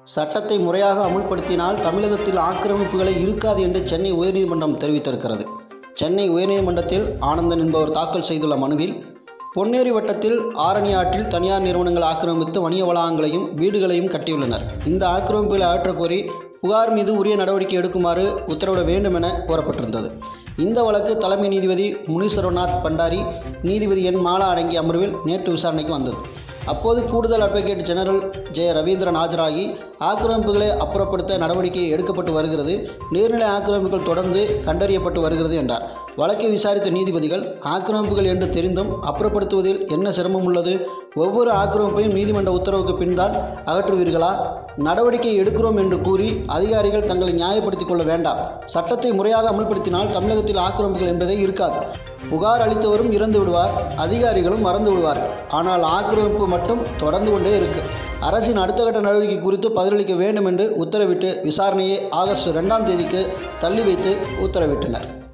சட்டத்தை முறையாக அமுல்படுத்தினால் தமிழகத்தில் ஆக்கிரமிப்புகளை இருக்காது என்று சென்னை உயர்நீதிமன்றம் தெரிவித்திருக்கிறது சென்னை உயர்நீதிமன்றத்தில் ஆனந்தன் என்பவர் தாக்கல் செய்துள்ள மனுவில் பொன்னேரி வட்டத்தில் ஆரணி ஆற்றில் தனியார் நிறுவனங்கள் ஆக்கிரமித்து வணிக வளாகங்களையும் வீடுகளையும் கட்டியுள்ளனர் இந்த ஆக்கிரமிப்புகளை அகற்றக் கோரி புகார் மீது உரிய நடவடிக்கை எடுக்குமாறு உத்தரவிட வேண்டும் என கோரப்பட்டிருந்தது இந்த வழக்கு தலைமை நீதிபதி முனீஸ்வரநாத் பண்டாரி நீதிபதி என் மாலா அடங்கிய அமர்வில் நேற்று விசாரணைக்கு வந்தது அப்போது கூடுதல் அட்வொகேட் ஜெனரல் ஜெய ரவீந்திரன் ஆஜராகி ஆக்கிரமிப்புகளை அப்புறப்படுத்த நடவடிக்கை எடுக்கப்பட்டு வருகிறது நீர்நிலை ஆக்கிரமிப்புகள் தொடர்ந்து கண்டறியப்பட்டு வருகிறது என்றார் வழக்கை விசாரித்த நீதிபதிகள் ஆக்கிரமிப்புகள் என்று தெரிந்தும் அப்புறப்படுத்துவதில் என்ன சிரமம் உள்ளது ஒவ்வொரு ஆக்கிரமிப்பையும் நீதிமன்ற உத்தரவுக்கு பின்தான் அகற்றுவீர்களா நடவடிக்கை எடுக்கிறோம் என்று கூறி அதிகாரிகள் தங்களை நியாயப்படுத்திக் கொள்ள வேண்டாம் சட்டத்தை முறையாக அமல்படுத்தினால் தமிழகத்தில் ஆக்கிரமிப்புகள் என்பதே இருக்காது புகார் அளித்தவரும் இறந்து விடுவார் அதிகாரிகளும் மறந்து விடுவார்கள் ஆனால் ஆக்கிரமிப்பு மட்டும் தொடர்ந்து கொண்டே இருக்கு அரசின் அடுத்த கட்ட நடவடிக்கை குறித்து பதிலளிக்க வேண்டும் என்று உத்தரவிட்டு விசாரணையை ஆகஸ்ட் ரெண்டாம் தேதிக்கு தள்ளி வைத்து உத்தரவிட்டனர்